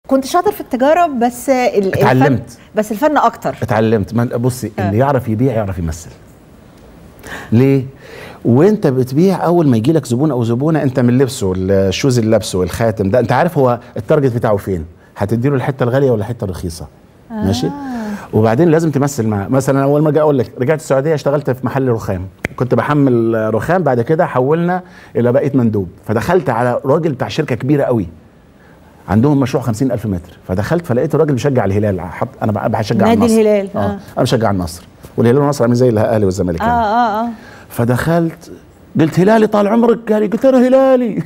كنت شاطر في التجاره بس ال- الفن اتعلمت. بس الفن اكتر اتعلمت ما بصي آه. اللي يعرف يبيع يعرف يمثل ليه وانت بتبيع اول ما يجي لك زبون او زبونه انت من لبسه الشوز اللي لابسه الخاتم ده انت عارف هو التارجت بتاعه فين هتديله الحته الغاليه ولا الحته الرخيصه آه. ماشي وبعدين لازم تمثل معاه مثلا اول ما اجي اقول لك رجعت السعوديه اشتغلت في محل رخام كنت بحمل رخام بعد كده حولنا الى بقيت مندوب فدخلت على راجل بتاع شركه كبيره قوي عندهم مشروع 50 ألف متر فدخلت فلقيت الراجل بيشجع الهلال حط انا بقى بشجع نادي النصر الهلال، اه, آه. انا بشجع النصر والهلال والنصر عاملين زي الاهلي والزمالك اه يعني. اه اه فدخلت قلت هلالي طال عمرك قال لي قلت انا هلالي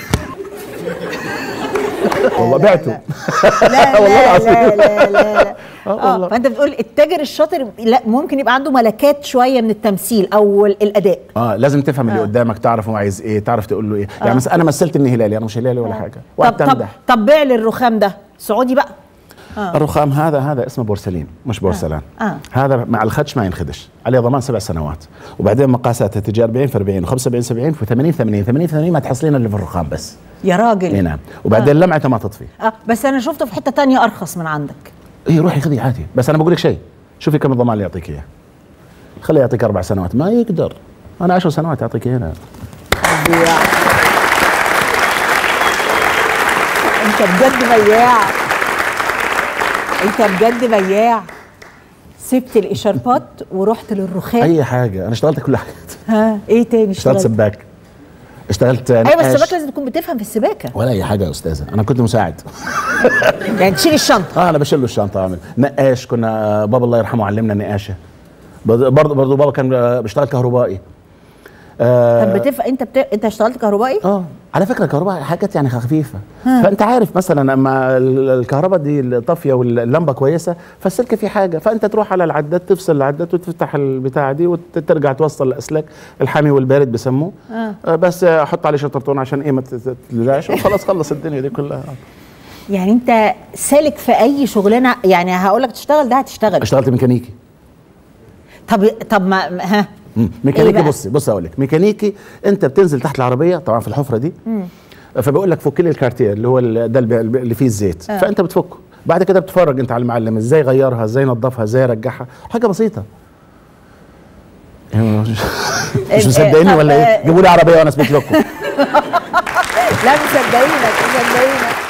والله بعته لا والله لا العظيم. لا لا لا لا آه اه والله. فانت بتقول التاجر الشاطر لا ممكن يبقى عنده ملكات شويه من التمثيل او ال- الاداء اه لازم تفهم اللي آه. قدامك تعرف هو عايز ايه تعرف تقول له ايه يعني مثلا انا مثلت اني هلالي انا مش هلالي ولا حاجه طب وقعدت طب امدح طب بيع لي الرخام ده سعودي بقى الرخام هذا هذا اسمه بورسلين مش بورسلان آه. هذا مع الخدش ما ينخدش عليه ضمان سبع سنوات وبعدين مقاساته تجي 40 في 40 و75 70 في 80 80 80 80 ما تحصلين الا في الرخام بس يا اي راجل نعم وبعدين لمعته ما تطفي اه بس انا شفته في حته تانية ارخص من عندك اي روحي خذي عادي بس انا بقول لك شيء شوفي كم الضمان اللي يعطيك اياه خليه يعطيك اربع سنوات ما يقدر انا عشر سنوات اعطيك هنا فظيع. انت بجد بياع انت بجد بياع سبت الاشاربات ورحت للرخام اي حاجه انا اشتغلت كل حاجه ها ايه تاني اشتغلت سباك اشتغلت ايوه بس نقاش. السباك لازم تكون بتفهم في السباكه ولا اي حاجه يا استاذه انا كنت مساعد يعني تشيل الشنطه اه انا بشيل له الشنطه اعمل نقاش كنا بابا الله يرحمه علمنا النقاشه برضه برضه بابا كان بيشتغل كهربائي آه طب بتفهم انت بت... انت اشتغلت كهربائي اه على فكره الكهرباء حاجات يعني خفيفه فانت عارف مثلا اما ال- الكهرباء دي طافيه واللمبه كويسه فالسلك فيه حاجه فانت تروح على العداد تفصل العداد وتفتح البتاعه دي وترجع توصل الاسلاك الحامي والبارد بيسموه آه. آه بس احط عليه شطرتون عشان ايه ما تتلدعش وخلاص خلص الدنيا دي كلها يعني انت سالك في اي شغلانه يعني هقول لك تشتغل ده هتشتغل اشتغلت ميكانيكي طب طب ما ها مم. إيه ميكانيكي بقى؟ بصي بص اقول لك ميكانيكي انت بتنزل تحت العربيه طبعا في الحفره دي فبيقول لك فك لي الكارتير اللي هو ال- ده الب- الب- اللي فيه الزيت آه. فانت بتفكه بعد كده بتتفرج انت على المعلم ازاي يغيرها ازاي ينظفها ازاي يرجعها حاجه بسيطه مش مش ال- مصدقيني طب، ولا آه، ايه؟ جيبوا لي عربيه وانا اثبت لكم لا مصدقينك مصدقينك